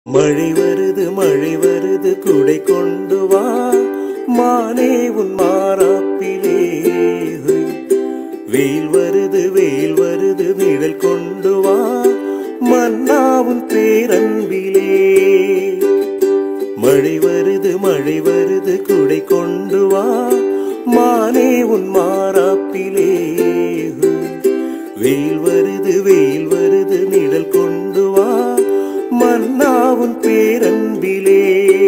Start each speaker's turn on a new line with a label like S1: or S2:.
S1: மழை வருது மழை வருது குடை கொண்டு வா மானே உன் மாறாப்பிலே வெயில் வருது வெயில் வருது நிழல் கொண்டு வா மன்னாவும் பேரன்பிலே மழை வருது மழை வருது குடை கொண்டு வா மானே உன் மாறாப்பிலே வெயில் வருது வெயில் வருது நிழல் கொண்டு வா மன்னாவும் பேரன்பிலே